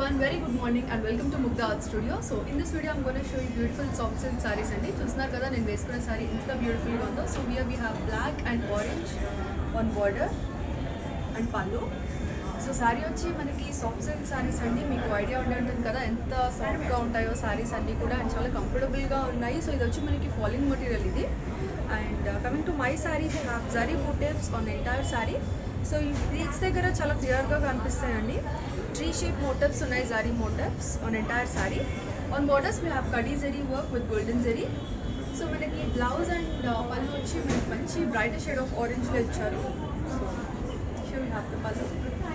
everyone, very good morning and welcome to Mugda Art Studio. So in this video I'm going to show you beautiful soft silk sarees అండి చూస్తున్నారు కదా నేను వేసుకున్న sorry ఎంత బ్యూటిఫుల్గా ఉందో so here we have black and orange on border and pallu so sari వచ్చి మనకి సాఫ్ట్ సిల్క్ శారీస్ అండి మీకు ఐడియా ఉండి ఉంటుంది కదా ఎంత సాఫ్ట్గా ఉంటాయో శారీస్ అన్నీ కూడా అండ్ చాలా కంఫర్టబుల్గా ఉన్నాయి సో ఇది వచ్చి మనకి ఫాలింగ్ మెటీరియల్ ఇది and coming to my sari they have zari motifs on entire sari so ఈ ప్లీట్స్ దగ్గర చాలా క్లియర్గా కనిపిస్తాయండి ట్రీ షేప్ మోటివ్స్ ఉన్నాయి zari motifs on entire sari on borders we have khadi zari work with golden zari so మనకి బ్లౌజ్ అండ్ పళ్ళు వచ్చి మనకి మంచి బ్రైట్ షేడ్ ఆఫ్ ఆరెంజ్లో ఇచ్చారు so sure have the pallu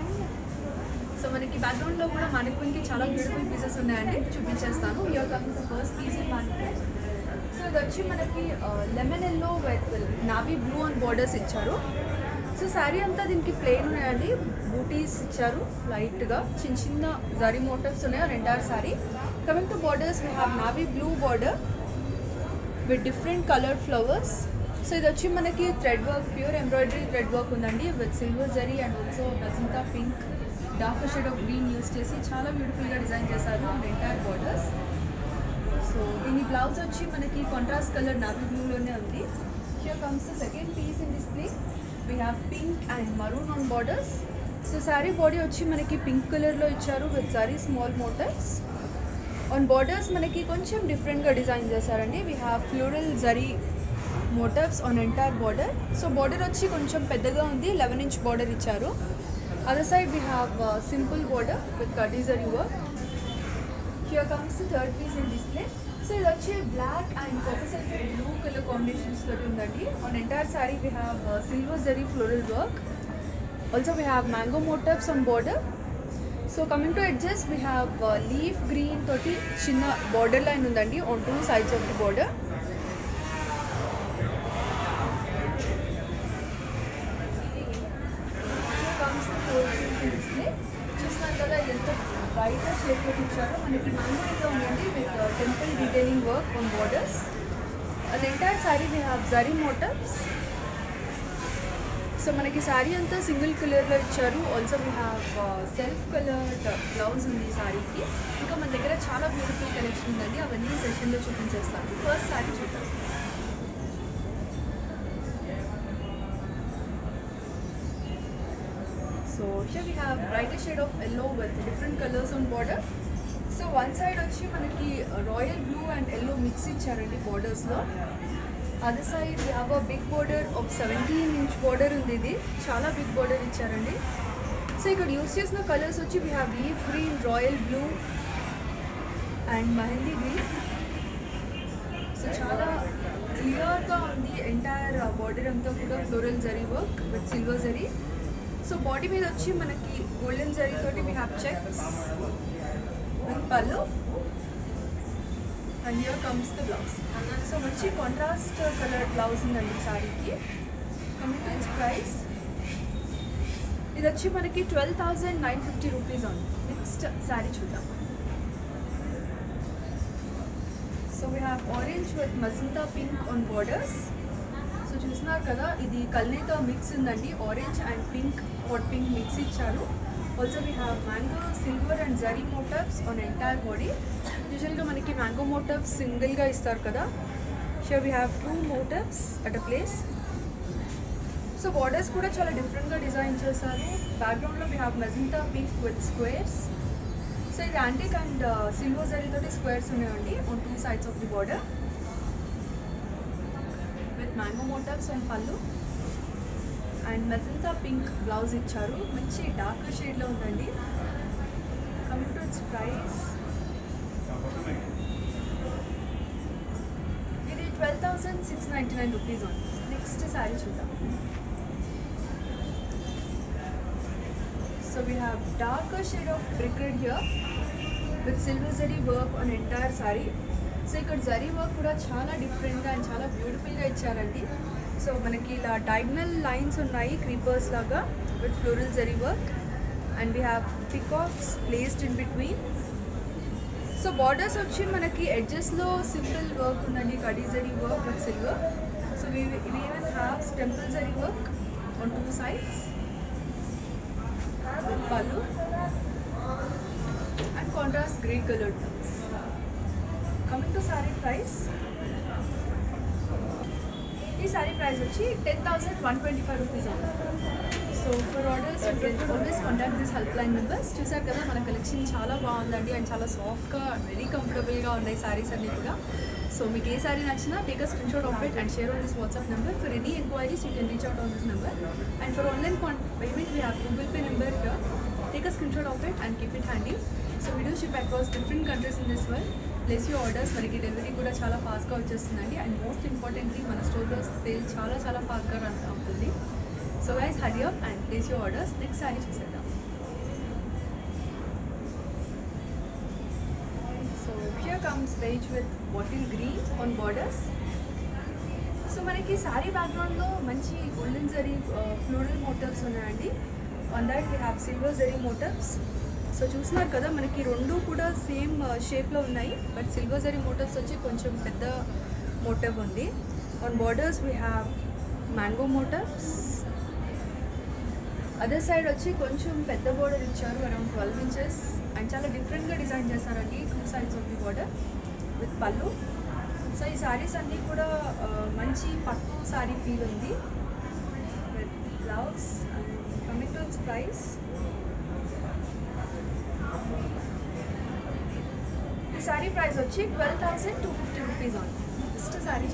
so మనకి బ్యాక్గ్రౌండ్లో కూడా మనకి చాలా బ్యూటిఫుల్ పీసెస్ ఉన్నాయండి చూపించేస్తాను here comes first piece in మనకి సో ఇది వచ్చి మనకి lemon yellow with navy blue and borders ఇచ్చారు సో శారీ అంతా దీనికి ప్లెయిన్ ఉన్నాయండి బూటీస్ ఇచ్చారు లైట్గా చిన్న చిన్న జరీ మోటివ్స్ ఉన్నాయి రెండారు sari coming to borders we have navy blue border with different coloured flowers so ఇది వచ్చి మనకి thread work pure embroidery thread work ఉందండి with silver zari and also magenta pink dark shade of green use చేసి చాలా బ్యూటిఫుల్గా design చేశారు and entire borders so దీని blouse వచ్చి మనకి కాంట్రాస్ట్ కలర్ నావీ బ్లూలోనే ఉంది here comes the second piece in display we have pink and maroon on borders so sari body వచ్చి మనకి పింక్ కలర్లో ఇచ్చారు with sari small motifs on borders మనకి కొంచెం డిఫరెంట్గా డిజైన్ చేశారండి we have floral zari motifs on entire border so border వచ్చి కొంచెం పెద్దగా ఉంది లెవెన్ ఇంచ్ బార్డర్ ఇచ్చారు other side we have simple border with kadi zari work here comes third piece in display so ఇది వచ్చి black and copper blue colour combinations తోటి ఉందండి on entire sari we have silver zari floral work also we have mango motifs on border so coming to edges we have leaf green తోటి చిన్న border line ఉందండి on two sides of the border చూస్తున్నారు కదా ఇది ఎంత బయట షేప్ ఇచ్చారో మనకి మ్యాంగో అయితే ఉందండి with temple detailing work on borders and entire sari we have zari motors so మనకి శారీ అంతా సింగిల్ కలర్లో ఇచ్చారు also we have self coloured blouse ఉంది ఈ శారీకి ఇంకా మన దగ్గర చాలా బ్యూటిఫుల్ కలెక్షన్ ఉందండి అవన్నీ సెషన్లో చూపించేస్తాను ఫస్ట్ శారీ చూద్దాం so here we have bright shade of yellow with different colours on border so one side వచ్చి మనకి royal blue and yellow mix ఇచ్చారండి బార్డర్స్లో other side we have a big border of seventeen inch border ఉంది ఇది చాలా big border ఇచ్చారండి so ఇక్కడ use చేసిన కలర్స్ వచ్చి we have leaf green royal blue and mehndi green so చాలా క్లియర్గా ఉంది ఎంటైర్ బార్డర్ అంతా కూడా floral zari work with silver zari so body మీద వచ్చి మనకి గోల్డెన్ జరీ తోటి we have checks with pallu and here comes the blouse so మంచి కాంట్రాస్ట్ కలర్ బ్లౌజ్ ఉందండి శారీకి కమింగ్ టు ఇట్స్ ప్రైస్ ఇది వచ్చి మనకి twelve thousand nine fifty rupees ఉంది నెక్స్ట్ శారీ చూద్దాం so we have orange with magenta pink on borders so చూస్తున్నారు కదా ఇది కల్నేతో మిక్స్ ఉందండి orange and pink hot pink mix ఇచ్చారు also we have mango silver and zari motifs on entire body యూజువల్గా మనకి మ్యాంగో మోటవ్స్ సింగిల్గా ఇస్తారు కదా so we have two motifs at a place so borders కూడా చాలా డిఫరెంట్గా డిజైన్ చేశారు బ్యాక్గ్రౌండ్లో we have magenta pink with squares so ఇది యాంటిక్ అండ్ సిల్వర్ జరీతోటి స్క్వేర్స్ ఉన్నాయండి on two sides of the border with mango motifs and pallu and magenta pink blouse ఇచ్చారు మంచి డార్క్ షేడ్లో ఉందండి కమింగ్ టు ఇట్స్ ప్రైస్ ఇది twelve thousand six ninety nine rupees ఉంది next sari చూద్దాం so we have dark shade of brick red here with silver zari work on entire sari so ఇక్కడ zari work కూడా చాలా డిఫరెంట్గా అండ్ చాలా బ్యూటిఫుల్గా ఇచ్చారండి సో మనకి ఇలా డయాగ్నల్ లైన్స్ ఉన్నాయి క్రీపర్స్ లాగా with floral zari work and we have peacocks placed in between so borders వచ్చి మనకి ఎడ్జెస్లో సింపుల్ వర్క్ ఉందండి kadi zari work with silver so we even have temple zari work on two sides pallu and contrast grey colour blouse coming to sari price ఈ sari price వచ్చి ten thousand one twenty five rupees so for orders you can always contact this help line numbers చూసారు కదా మన collection చాలా బాగుందండి and చాలా సాఫ్ట్గా very కంఫర్టబుల్గా ఉన్నాయి సారీస్ అన్నీ కూడా సో మీకు ఏ సారీ నచ్చినా take a screenshot of it and share on this WhatsApp number for any enquiries you can reach out on this number and for online payment we have Google Pay number take a screenshot of it and keep it handy so we do ship across different countries in this world plus you orders మనకి delivery కూడా చాలా ఫాస్ట్గా వచ్చేస్తుందండి and most importantly మన స్టోర్లో sale చాలా చాలా ఫాస్ట్గా రన్ అవుతుంది so guys hurry up and place you orders next sari చూసేద్దాం so here comes beige with bottle green on borders so మనకి శారీ బ్యాక్గ్రౌండ్లో మంచి గోల్డెన్ జరీ ఫ్లోరల్ మోటివ్స్ ఉన్నాయండి on that we have silver zari motifs so చూస్తున్నారు కదా మనకి రెండు కూడా సేమ్ షేప్లో ఉన్నాయి బట్ సిల్వర్ జరీ మోటివ్స్ వచ్చి కొంచెం పెద్ద మోటివ్ ఉంది on borders we have mango motifs other side వచ్చి కొంచెం పెద్ద బోర్డర్ ఇచ్చారు అరౌండ్ ట్వెల్వ్ ఇంచెస్ అండ్ చాలా డిఫరెంట్గా డిజైన్ చేశారండి two sides of the border with pallu so ఈ శారీస్ అన్నీ కూడా ఆ, మంచి పట్టు శారీ ఫీల్ ఉంది with blouse and coming to its price ఈ శారీ ప్రైస్ వచ్చి twelve thousand two fifty rupees on just sari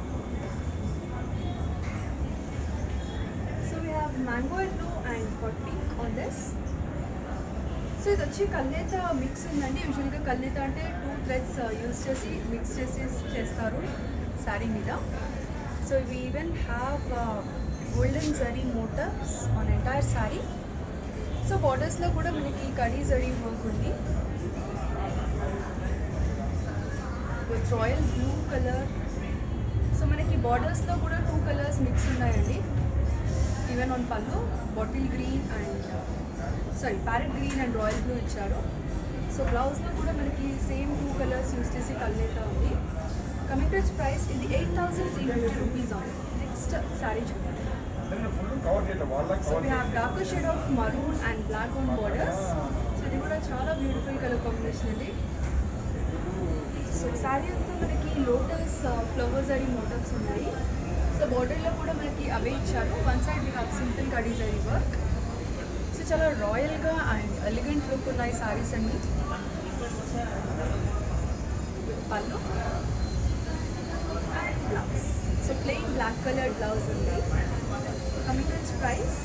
so we have mango yellow and hot pink on this so ఇది వచ్చి కల్నేత మిక్స్ ఉందండి యూజువల్గా కల్నేత అంటే టూ థ్రెడ్స్ యూస్ చేసి మిక్స్ చేసి చేస్తారు శారీ మీద so we even have golden zari motifs on entire sari so బార్డర్స్లో కూడా మనకి కడీ జరీ వర్క్ ఉంది with royal blue colour so మనకి బార్డర్స్లో కూడా టూ కలర్స్ మిక్స్ ఉన్నాయండి even on pallu bottle green and sorry parrot green and royal blue ఇచ్చారు సో బ్లౌజ్లో కూడా మనకి సేమ్ టూ కలర్స్ యూస్ చేసి కల్నేత ఉంది కమింగ్ టు ప్రైస్ ఇది eight thousand three hundred rupees on next sari చూద్దాం so we have darker shade of maroon and black on borders so ఇది కూడా చాలా బ్యూటిఫుల్ కలర్ కాంబినేషన్ అండి సో శారీ అంతా మనకి లోటస్ ఫ్లవర్స్ అడి మోటర్స్ ఉన్నాయి సో బార్డర్లో కూడా మనకి అవే ఇచ్చారు one side we have simple కడీ జరీ వర్క్ సో చాలా రాయల్గా అండ్ ఎలిగెంట్ లుక్ ఉన్నాయి సారీస్ అన్ని pallu and blouse so plain black colour blouse ఉంది coming to price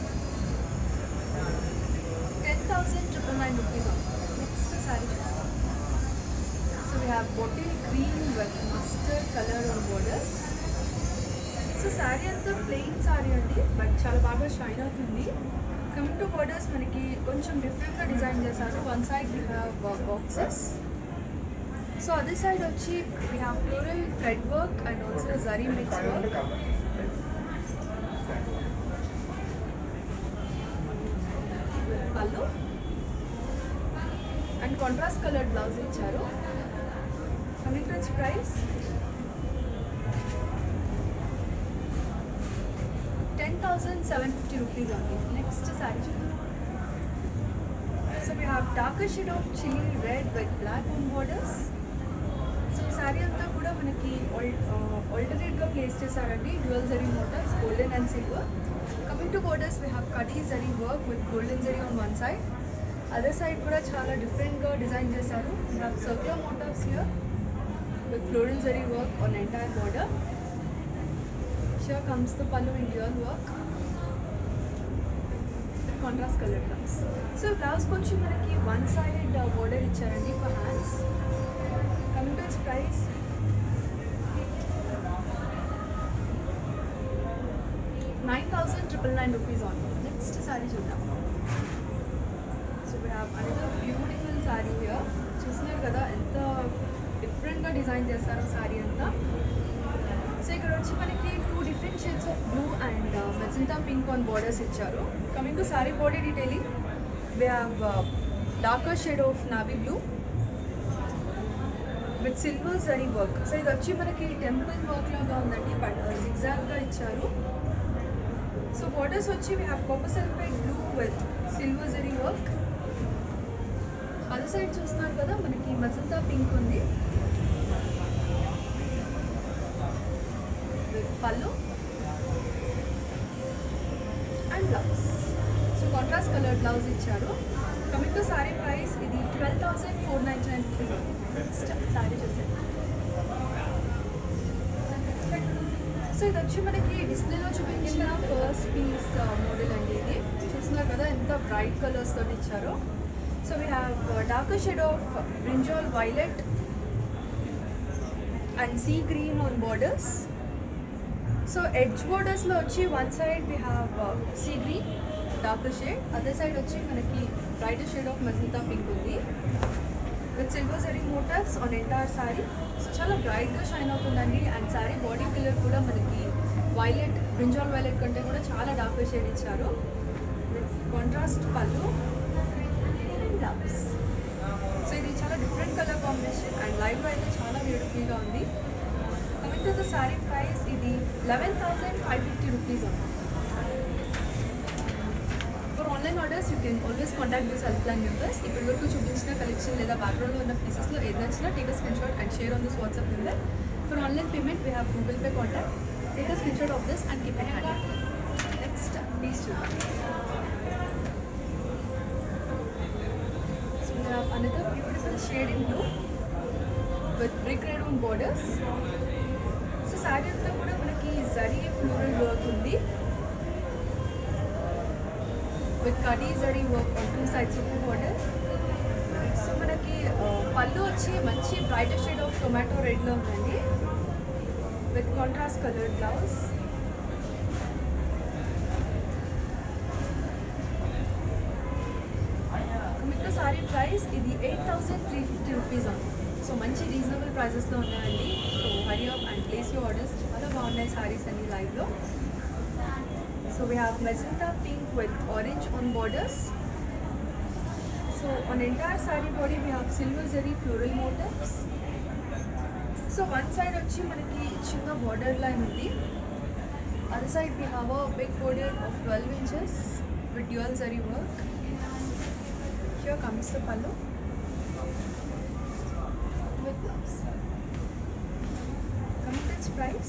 ten thousand triple nine rupees next sari so we have bottle green with mustard colour on borders so sari అంతా plain sari అండి but చాలా బాగా shine అవుతుంది coming to borders మనకి కొంచెం డిఫరెంట్గా design చేశారు one side we have boxes so అదే సైడ్ వచ్చి we have floral thread work and also zari mix work pallu and contrast colour blouse ఇచ్చారు coming to price ten thousand seven fifty rupees అండి next sari చూద్దాం so we have darker shade of chilli red with black on borders so ఈ శారీ అంతా కూడా మనకి ఆల్టర్నేట్గా place చేశారండి dual zari motors golden and silver coming to borders we have khadi zari work with golden zari on one side other side కూడా చాలా డిఫరెంట్గా design చేశారు we have circular motors here with floral zari work on entire border Here comes the pallu in real work. Contrast colour blouse so blouse కొంచెం మనకి one side border ఇచ్చారండి for hands coming to price nine thousand triple nine rupees on next sari చూద్దాం so we have another beautiful sari here చూస్తున్నారు కదా ఎంత డిఫరెంట్గా design చేశారో శారీ అంతా సో ఇక్కడ వచ్చి మనకి two different shades of blue and magenta pink on borders ఇచ్చారు coming to sari body detailing we have darker shade of navy blue with silver zari work so ఇది వచ్చి మనకి టెంపుల్ వర్క్ లాగా ఉందండి బట్ జిగ్జాగ్గా ఇచ్చారు సో బార్డర్స్ వచ్చి we have copper sulphide blue with silver zari work other side చూస్తున్నారు కదా మనకి మజంతా పింక్ ఉంది With pallu and blouse so contrast colour blouse ఇచ్చారు కమింగ్ టు సారీ ప్రైస్ ఇది twelve thousand four ninety nine rupees sari చూసారు సో ఇది వచ్చి మనకి డిస్ప్లేలో చూపించిన ఫస్ట్ పీస్ మోడల్ అండి ఇది చూస్తున్నారు కదా ఎంత బ్రైట్ కలర్స్ తోటి ఇచ్చారో so we have dark shade of brinjal violet and sea green on borders so edge బోర్డర్స్లో వచ్చి one side we have sea green dark shade other side వచ్చి మనకి bright shade of magenta pink ఉంది with silver zari motors on entire sari so చాలా బ్రైట్గా shine అవుతుందండి and sari body colour కూడా మనకి వైలెట్ బ్రింజాల్ వైలెట్ కంటే కూడా చాలా డార్క్ షేడ్ ఇచ్చారు with contrast pallu and blouse so ఇది చాలా డిఫరెంట్ కలర్ కాంబినేషన్ అండ్ లైవ్లో అయితే చాలా బ్యూటిఫుల్గా ఉంది coming to the sari price ఇది eleven thousand five fifty rupees ఉంది for online orders you can always contact this help line members ఇప్పటి వరకు చూపించిన కలెక్షన్ లేదా బ్యాక్గ్రౌండ్లో ఉన్న పీసెస్లో ఏది నచ్చినా take screenshot and share on this WhatsApp number for online payment we have Google Pay contact take a screenshot of this and keep it hand next please చూద్దాం So we have another beautiful shade in blue with brick red on borders. So sari అంతా కూడా మనకి zari floral work ఉంది with కడీ zari work on two sides of border so మనకి ఆ, పళ్ళు వచ్చి మంచి బ్రైట్ షేడ్ ఆఫ్ టొమాటో రెడ్లో ఉందండి విత్ కాంట్రాస్ట్ కలర్ బ్లౌజ్ మీకు సారీ ప్రైస్ ఇది eight thousand three fifty rupees ఉంది సో మంచి రీజనబుల్ ప్రైజెస్లో ఉన్నాయండి so hurry up and place you orders చాలా బాగున్నాయి సారీస్ అన్ని లైవ్లో so we have magenta pink with orange on borders so on entire sari body we have silver zari floral motives so one side వచ్చి మనకి చిన్న బార్డర్ లైన్ ఉంది other side we have a big border of twelve inches with dual zari work Here comes the pallu with gloves. Coming to its price,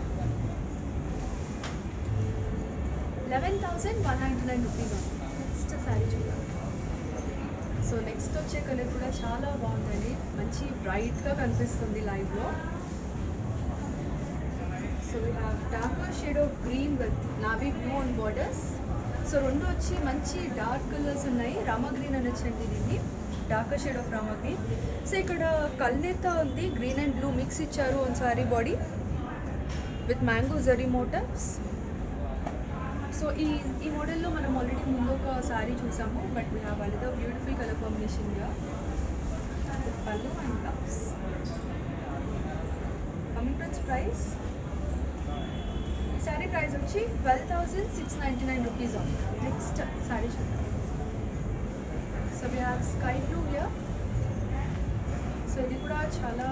eleven thousand one ninety nine rupees on. Next sari చూద్దాం so next వచ్చే colour కూడా చాలా బాగుందండి మంచి బ్రైట్గా కనిపిస్తుంది లైవ్లో so we have dark shade of green with navy blue on borders so రెండు వచ్చి మంచి డార్క్ కలర్స్ ఉన్నాయి రామా గ్రీన్ అనొచ్చండి దీన్ని dark shade of Rama green so ఇక్కడ కల్నేత ఉంది గ్రీన్ అండ్ బ్లూ మిక్స్ ఇచ్చారు on sari body with mango zari motors so ఈ ఈ మోడల్లో మనం ఆల్రెడీ ముందు ఒక సారీ చూసాము but we have another beautiful colour కాంబినేషన్గా with pallu and blouse coming to its price ఈ శారీ ప్రైస్ వచ్చి twelve thousand six ninety nine rupees next sari చూద్దాం so we have sky blue here so ఇది కూడా చాలా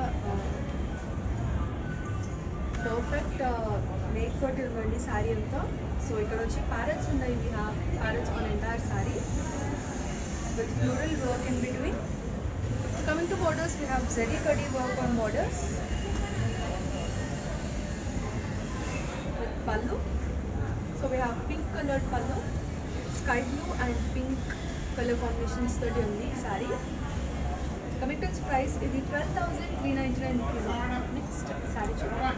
పర్ఫెక్ట్ మేక్ తోటి ఉందండి శారీ అంతా సో ఇక్కడ వచ్చి ప్యారెట్స్ ఉన్నాయి we have parrots on entire sari with floral work in between coming to borders we have zari కడీ work on borders with pallu. So we have pink colored pallu, sky blue and pink color combinations తోటి ఉంది sari coming to its price ఇది twelve thousand three ninety nine rupees next sari చూద్దాం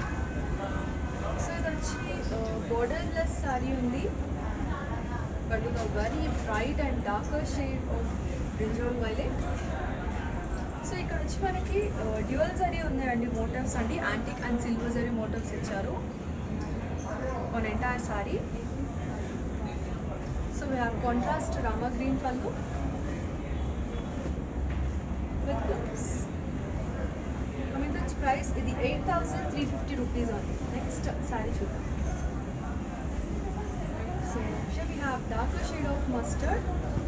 so ఇది వచ్చి borderless sari ఉంది but ఒక very bright and darker shade of brinjal violet so ఇక్కడ వచ్చి మనకి డ్యూయల్ జరీ ఉన్నాయండి మోటివ్స్ అండి antique and silver zari motives ఇచ్చారు on entire sari so we have contrast Rama green pallu with blouse coming to price ఇది eight thousand three fifty rupees ఉంది next sari చూద్దాం so we have dark shade of mustard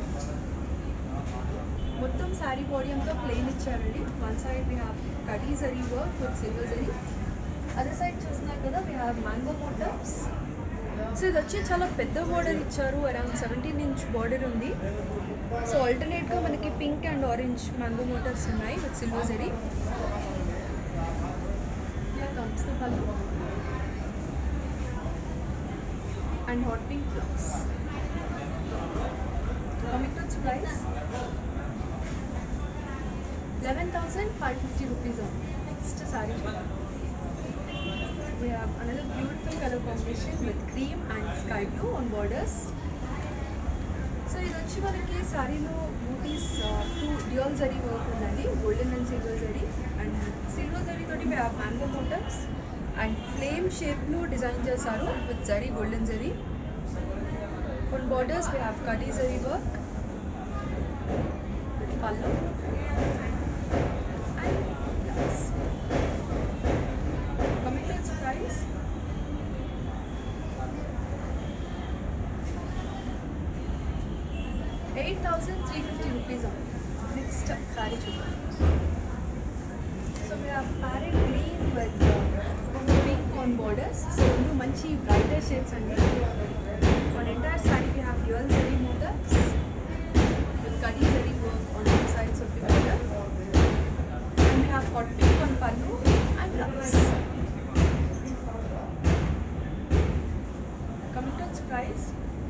మొత్తం sari body అంతా plain ఇచ్చారండి one side we have khadi zari work with silver zari other side చూస్తున్నారు కదా we have mango motors so ఇది వచ్చి చాలా పెద్ద బార్డర్ ఇచ్చారు అరౌండ్ సెవెంటీన్ ఇంచ్ బార్డర్ ఉంది సో ఆల్టర్నేట్గా మనకి pink and orange mango motors ఉన్నాయి with silver zari comes the pallu and hot pink blouse. Coming to its price, eleven thousand five fifty rupees only. Next saree. We have another beautiful color combination with cream and sky blue on borders. So ఇది వచ్చి మనకి శారీలో బూటీస్ two dual zari work ఉందండి golden and silver zari and silver zari తోటి mango motors and flame షేప్లో design చేశారు with zari golden zari on borders we have kadi zari work pallu and blouse. coming to its price eight thousand three fifty rupees next sari చూద్దాం so we have parrot green with uh, pink on borders so రెండు మంచి brighter shades అండి on entire saree we have dual zari motifs with kadi zari work on both sides of the border and we have hot pink on pallu and blouse coming to its price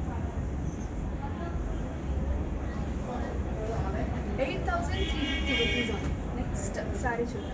eight thousand three fifty rupees on next sari చూద్దాం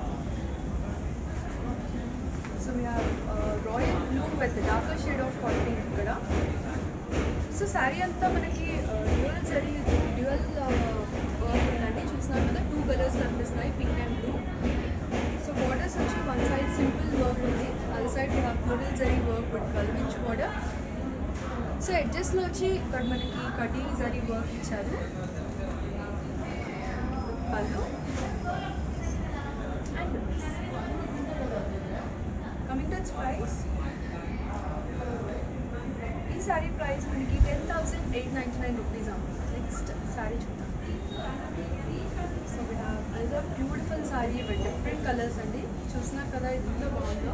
so we have royal blue with darker shade of hot pink ఇక్కడ so sari అంతా మనకి dual zari dual work ఉందండి చూసినారు కదా two colours కనిపిస్తున్నాయి pink and blue so borders వచ్చి one side simple work ఉంది other side we have floral zari work with twelve inch border so ఎడ్జస్ట్లో వచ్చి ఇక్కడ మనకి కటీ జరీ వర్క్ ఇచ్చారు pallu and blouse. Coming to its price, ఈ సారీ ప్రైస్ మనకి ten thousand eight ninety nine rupees next sari చూద్దాం so we have other beautiful sari with different colours అండి చూసినారు కదా ఇది ఎంత బాగుందో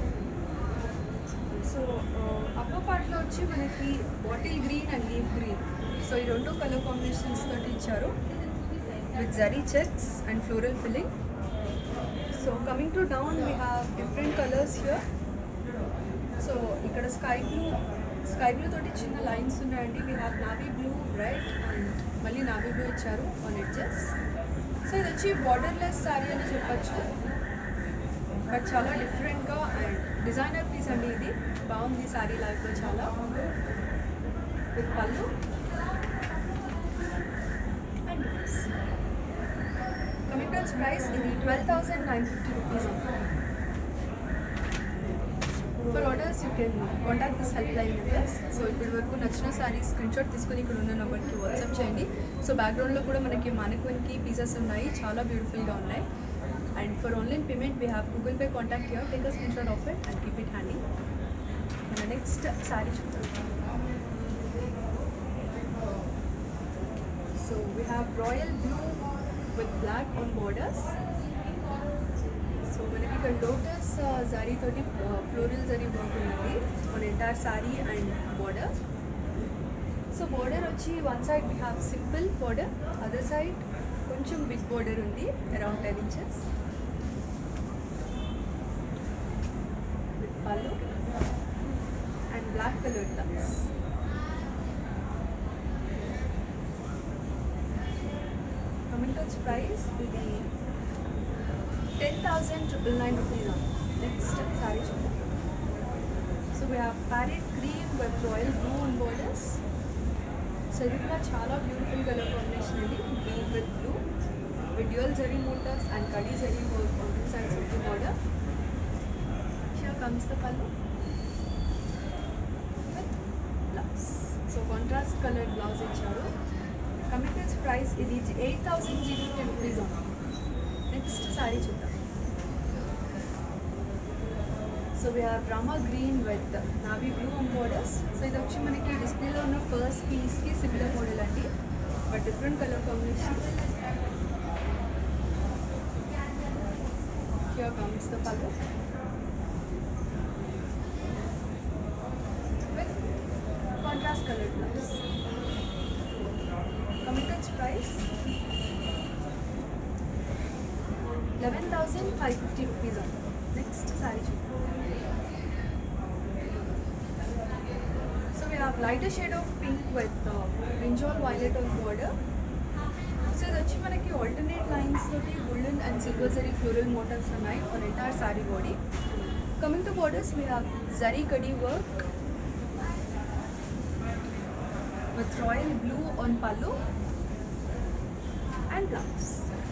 సో అప్పర్ పార్ట్లో వచ్చి మనకి bottle green and leaf green so ఈ రెండు కలర్ కాంబినేషన్స్ తోటి ఇచ్చారు with zari checks and floral filling. So coming to down, we have different colors here. So ఇక్కడ స్కై బ్లూ స్కై బ్లూ తోటి చిన్న లైన్స్ ఉన్నాయండి we have navy blue red and మళ్ళీ navy blue ఇచ్చారు on edges so ఇది వచ్చి borderless sari అని చెప్పచ్చు బట్ చాలా డిఫరెంట్గా అండ్ డిజైనర్ పీస్ అండి ఇది బాగుంది శారీ లైఫ్లో చాలా with pallu and blouse coming to price ఇది twelve thousand nine fifty rupees for orders you can contact this help line numbers so ఇప్పటి వరకు నచ్చిన శారీస్ స్క్రీన్ షాట్ తీసుకొని ఇక్కడ ఉన్న నెంబర్కి వాట్సాప్ చేయండి సో బ్యాక్గ్రౌండ్లో కూడా మనకి మనకున్కి పీసెస్ ఉన్నాయి చాలా బ్యూటిఫుల్గా ఉన్నాయి and for online payment we have Google Pay contact here take a screenshot of it and keep it handy మన నెక్స్ట్ శారీ చూద్దాం so we have royal blue with black on borders so మనకి ఇక్కడ lotus zari తోటి floral zari work ఉన్నది మన entire sari and border so border వచ్చి one side we have simple border other side కొంచెం big border ఉంది around ten inches with pallu and black colour tucks coming to its price ఇది ten thousand triple nine rupees next sari చూద్దాం so we have parrot green with royal blue and borders so ఇది కూడా చాలా beautiful colour combination అండి green with blue with dual zari motors and kadi zari work on two sides of the border here comes the colour with blouse so contrast colour blouse ఇచ్చారు కమిటెడ్స్ price ఇది eight thousand three fifty rupees next sari చూద్దాం so we have Rama green with navy blue and borders so ఇది వచ్చి మనకి డిస్ప్లేలో ఉన్న first పీస్కి సిమిలర్ మోడల్ అండి but different colour combination here comes the colour contrast colored blouse. Coming to its price, 11,550 rupees on. Next saree చూద్దాం. So we have lighter shade of pink with uh, brinjal violet on border. So ఇది వచ్చి మనకి alternate lines తోటి golden and silver zari floral motifs ఉన్నాయి on entire sari body coming to borders we have zari kadi work with royal blue on pallu and blouse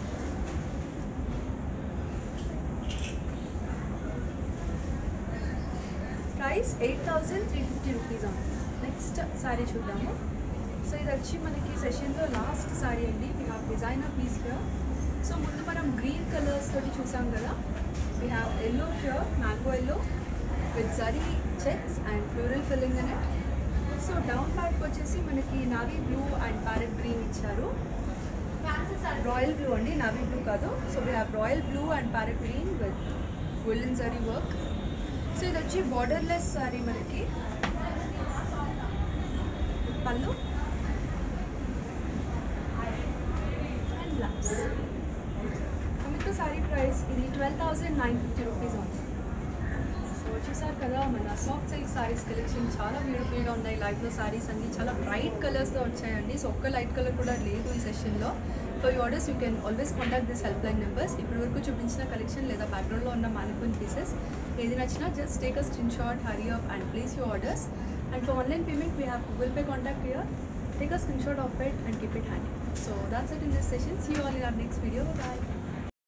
price eight thousand three fifty rupees on next sari చూద్దాము so ఇది వచ్చి మనకి సెషన్లో last sari అండి we have designer piece here so ముందు మనం green colours తోటి చూసాం కదా we have yellow here mango yellow with zari checks and floral filling అనే సో డౌన్ బ్యాక్ వచ్చేసి మనకి navy blue and parrot green ఇచ్చారు రాయల్ బ్లూ అండి నావీ బ్లూ కాదు so we have royal blue and parrot green with golden zari work so ఇది వచ్చి borderless sari మనకి pallu and blouse మిగతా సారీ ప్రైస్ ఇది twelve thousand nine fifty rupees ఉంది సో చూసారు కదా మన సాఫ్ట్ సిల్క్ సారీస్ కలెక్షన్ చాలా బ్యూటిఫుల్గా ఉన్నాయి లైట్లో సారీస్ అన్ని చాలా బ్రైట్ కలర్స్లో వచ్చాయండి సో ఒక్క లైట్ కలర్ కూడా లేదు ఈ సెషన్లో for you orders you can always contact this help line numbers ఇప్పటి వరకు చూపించిన కలెక్షన్ లేదా బ్యాక్గ్రౌండ్లో ఉన్న మానిక్విన్ పీసెస్ ఏది నచ్చినా just take a screenshot hurry up and place you orders and for online payment we have Google Pay contact here take a screenshot of it and keep it handy. So that's it in this session. See you all in our next video. Bye.